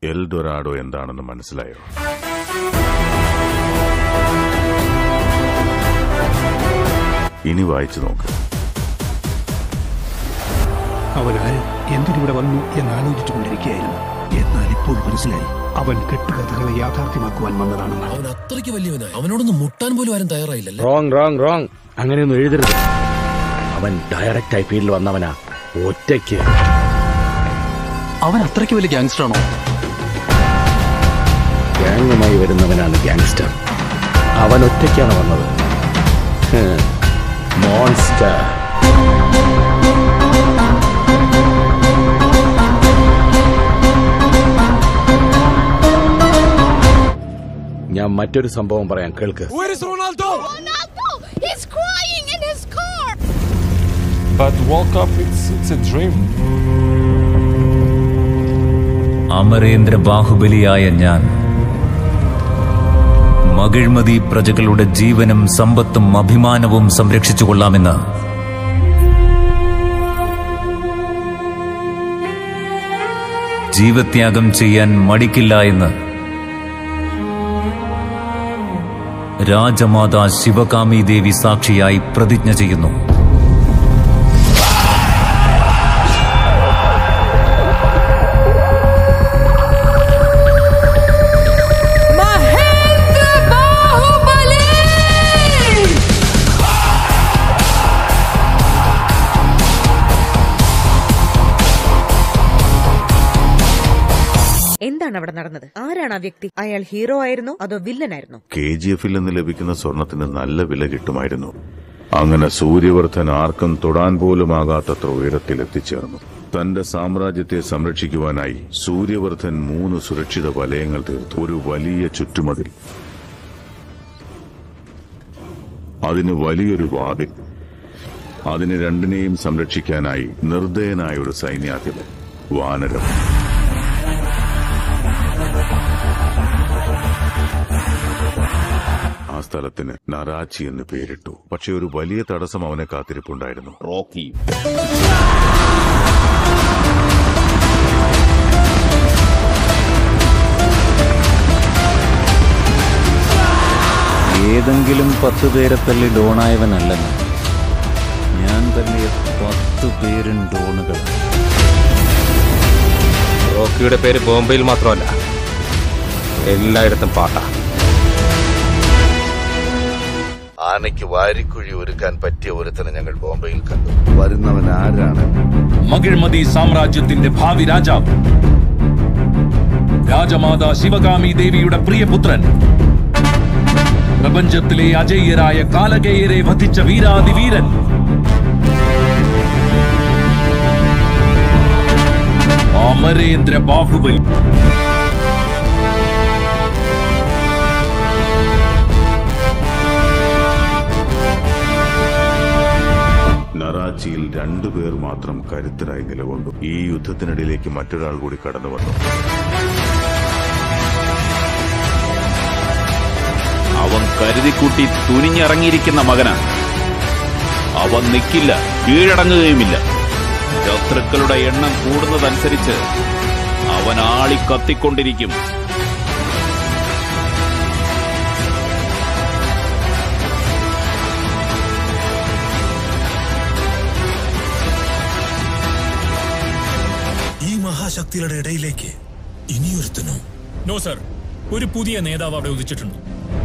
എൽഡൊരാഡോ എന്താണെന്ന് മനസ്സിലായോ ഇനി വായിച്ചു നോക്ക് അവനാര് എന്തിനിവിടെ വന്നു എന്ന് ആലോചിച്ചുകൊണ്ടിരിക്കുകയായിരുന്നു എന്നാൽ ഇപ്പോൾ മനസ്സിലായി അവൻ കെട്ടുകഥകളെ യാഥാർത്ഥ്യമാക്കുവാൻ വന്നതാണെന്ന് അവൻ അത്രയ്ക്ക് വലിയവനായി അവനോടൊന്ന് മുട്ടാൻ പോലും ആരും തയ്യാറായില്ലല്ലേ റോങ് റോങ് റോങ് അങ്ങനെയൊന്നും എഴുതരുത് അവൻ ഡയറക്റ്റ് ആയി ഫീൽഡിൽ വന്നവനാ ഒറ്റയ്ക്ക് അവൻ അത്രയ്ക്ക് വലിയ ഗാങ്സ്റ്റർ ആണോ ഗ്യാങ്ങുമായി വരുന്നവനാണ് ഗ്യാങ്സ്റ്റർ അവൻ ഒറ്റയ്ക്കാണ് വന്നത് മോൺസ്റ്റർ ഞാൻ മറ്റൊരു സംഭവം പറയാം കേൾക്ക് Ronaldo! He's crying in his car! But World Cup, it's, it's a dream. Amarendra ബാഹുബലിയായ ഞാൻ മകിഴ്മതി പ്രജകളുടെ ജീവനും സമ്പത്തും അഭിമാനവും സംരക്ഷിച്ചുകൊള്ളാമെന്ന് ജീവത്യാഗം ചെയ്യാൻ മടിക്കില്ല എന്ന് രാജമാതാ ശിവകാമി ദേവി സാക്ഷിയായി പ്രതിജ്ഞ ചെയ്യുന്നു Mahendra Bahubali! എന്താണ് അവിടെ നടന്നത് ആരാണ് ആ വ്യക്തി അയാൾ ഹീറോ ആയിരുന്നോ അതോ വില്ലനായിരുന്നോ കെ ജി എഫിൽ നിന്ന് ലഭിക്കുന്ന സ്വർണത്തിന് നല്ല വില കിട്ടുമായിരുന്നു അങ്ങനെ സൂര്യവർദ്ധൻ ആർക്കും തൊടാൻ പോലുമാകാത്തത്ര ഉയരത്തിൽ എത്തിച്ചേർന്നു തന്റെ സാമ്രാജ്യത്തെ സംരക്ഷിക്കുവാനായി സൂര്യവർദ്ധൻ മൂന്ന് സുരക്ഷിത വലയങ്ങൾ തീർത്തു ഒരു വലിയ ചുറ്റുമതിൽ അതിന് വലിയൊരു വാതിൽ അതിന് രണ്ടിനെയും സംരക്ഷിക്കാനായി നിർദ്ദയനായ ഒരു സൈന്യാധിപൻ വാനരം ആ സ്ഥലത്തിന് നറാച്ചി എന്ന് പേരിട്ടു പക്ഷെ ഒരു വലിയ തടസ്സം അവനെ കാത്തിരിപ്പുണ്ടായിരുന്നു റോക്കി ഏതെങ്കിലും പത്ത് പേരെ തല്ലി ഡോണായവനല്ല ഞാൻ ഞാൻ തല്ലിയ പത്ത് പേരും ഡോണുകൾ റോക്കിയുടെ പേര് ബോംബെയിൽ മാത്രമല്ല എല്ലായിടത്തും പാട്ടാ ആനയ്ക്ക് വാരിക്കുഴി ഒരുക്കാൻ പറ്റിയ ഒരുത്തനെ ഞങ്ങൾ ബോംബെയിൽ കണ്ടു വരുന്നവൻ ആരാണ് മകിഴ്മതി സാമ്രാജ്യത്തിന്റെ ഭാവി രാജാവ് രാജമാതാ ശിവകാമി ദേവിയുടെ പ്രിയപുത്രൻ പ്രപഞ്ചത്തിലെ അജയ്യരായ കാലകേയരെ വധിച്ച വീരാതിവീരൻ അമരേന്ദ്ര ബാഹുബലി നറാച്ചിയിൽ രണ്ടുപേർ മാത്രം കരുത്തരായി നിലകൊണ്ടു ഈ യുദ്ധത്തിനിടയിലേക്ക് മറ്റൊരാൾ കൂടി കടന്നു വന്നു അവൻ കരുതിക്കൂട്ടി തുനിഞ്ഞിറങ്ങിയിരിക്കുന്ന മകനാ അവൻ നിൽക്കില്ല കീഴടങ്ങുകയുമില്ല ശത്രുക്കളുടെ എണ്ണം കൂടുന്നതനുസരിച്ച് അവൻ ആളി കത്തിക്കൊണ്ടിരിക്കും ഈ മഹാശക്തികളുടെ ഇടയിലേക്ക് ഇനിയൊരുത്തനോ നോ സർ ഒരു പുതിയ നേതാവ് അവിടെ ഉദിച്ചിട്ടുണ്ട്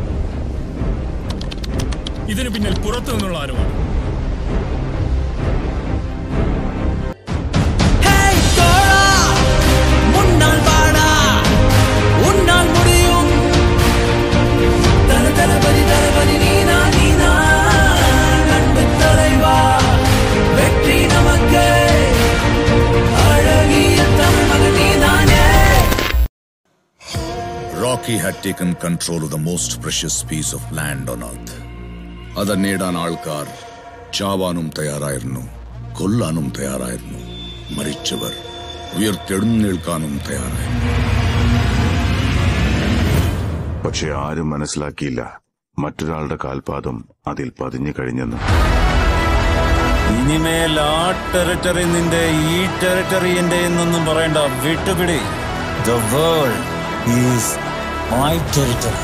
ഇതിനു പിന്നിൽ പുറത്തു നിന്നുള്ള ആരുമാണ് முன்னால் வாடா உன்னால் முடியும் தல தளபதி தளபதி நீனா நீனா அன்பு தலைவா வெற்றி நமக்கு அழகிய தமிழ் நீதானே Rocky had taken control of the most precious piece of land on earth. അത് നേടാൻ ആൾക്കാർ ചാവാനും തയ്യാറായിരുന്നു കൊല്ലാനും തയ്യാറായിരുന്നു മരിച്ചവർ ഉയർത്തെഴുന്നേൽക്കാനും തയ്യാറായിരുന്നു പക്ഷെ ആരും മനസ്സിലാക്കിയില്ല മറ്റൊരാളുടെ കാൽപാദം അതിൽ പതിഞ്ഞു കഴിഞ്ഞെന്ന് ഇനിമേൽ ആ ടെറിട്ടറി നിന്റെ ഈ ടെറിട്ടറി എന്റെ എന്നൊന്നും പറയണ്ട വിട്ടുപിടി The world is my territory.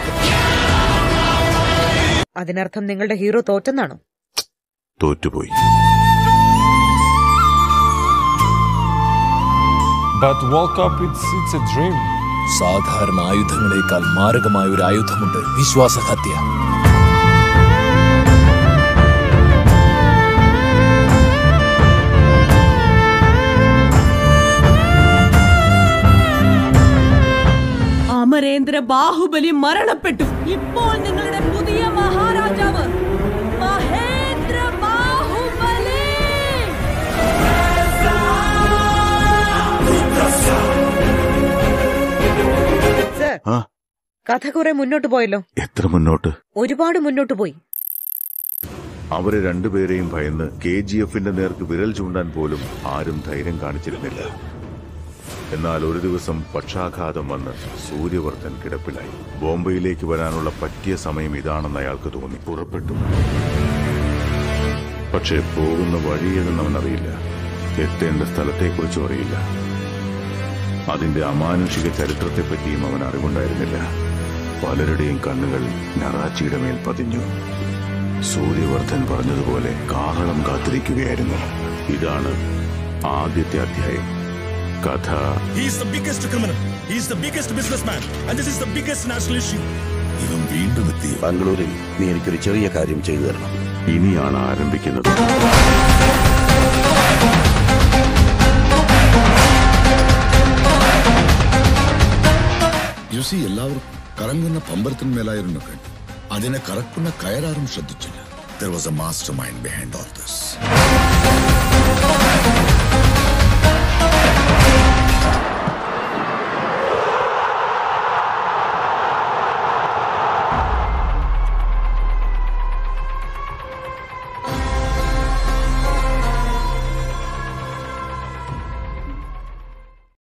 അതിനർത്ഥം നിങ്ങളുടെ ഹീറോ തോറ്റെന്നാണോ തോറ്റുപോയി But woke up, it's, it's a dream. സാധാരണ ആയുധങ്ങളേക്കാൾ മാരകമായ ഒരു ആയുധമുണ്ട് വിശ്വാസഹത്യ അമരേന്ദ്ര ബാഹുബലി മരണപ്പെട്ടു ഇപ്പോൾ നിങ്ങളുടെ പുതിയ മഹാരാജാവ് മഹേന്ദ്ര ബാഹുബലി സർ ആ കഥ കുറെ മുന്നോട്ട് പോയല്ലോ എത്ര മുന്നോട്ട് ഒരുപാട് മുന്നോട്ട് പോയി അവരെ രണ്ടുപേരെയും ഭയന്ന് കെ ജി എഫിന്റെ നേർക്ക് വിരൽ ചൂണ്ടാൻ പോലും ആരും ധൈര്യം കാണിച്ചിരുന്നില്ല എന്നാൽ ഒരു ദിവസം പക്ഷാഘാതം വന്ന് സൂര്യവർദ്ധൻ കിടപ്പിലായി ബോംബെയിലേക്ക് വരാനുള്ള പറ്റിയ സമയം ഇതാണെന്ന് അയാൾക്ക് തോന്നി പുറപ്പെട്ടു പക്ഷേ പോകുന്ന വഴിയേതെന്ന് അവനറിയില്ല എത്തേണ്ട സ്ഥലത്തെക്കുറിച്ചും അറിയില്ല അതിന്റെ അമാനുഷിക ചരിത്രത്തെപ്പറ്റിയും അവൻ അറിവുണ്ടായിരുന്നില്ല പലരുടെയും കണ്ണുകൾ നറാച്ചിയുടെ മേൽ പതിഞ്ഞു സൂര്യവർദ്ധൻ പറഞ്ഞതുപോലെ കാഹളം കാത്തിരിക്കുകയായിരുന്നു ഇതാണ് ആദ്യത്തെ അധ്യായം കഥ He is the biggest criminal. He is the biggest businessman. And this is the biggest national issue. ഇവൻ വീണ്ടും എത്തി ബാംഗ്ലൂരിൽ നീ എനിക്കൊരു ചെറിയ കാര്യം ചെയ്തു തരണം ഇനിയാണ് ആരംഭിക്കുന്നത് യുസി എല്ലാവരും കറങ്ങുന്ന പമ്പരത്തിന്മേലായിരുന്നു കണ്ടു അതിനെ കറക്കുന്ന കയറാരും ശ്രദ്ധിച്ചില്ല there was a mastermind behind all this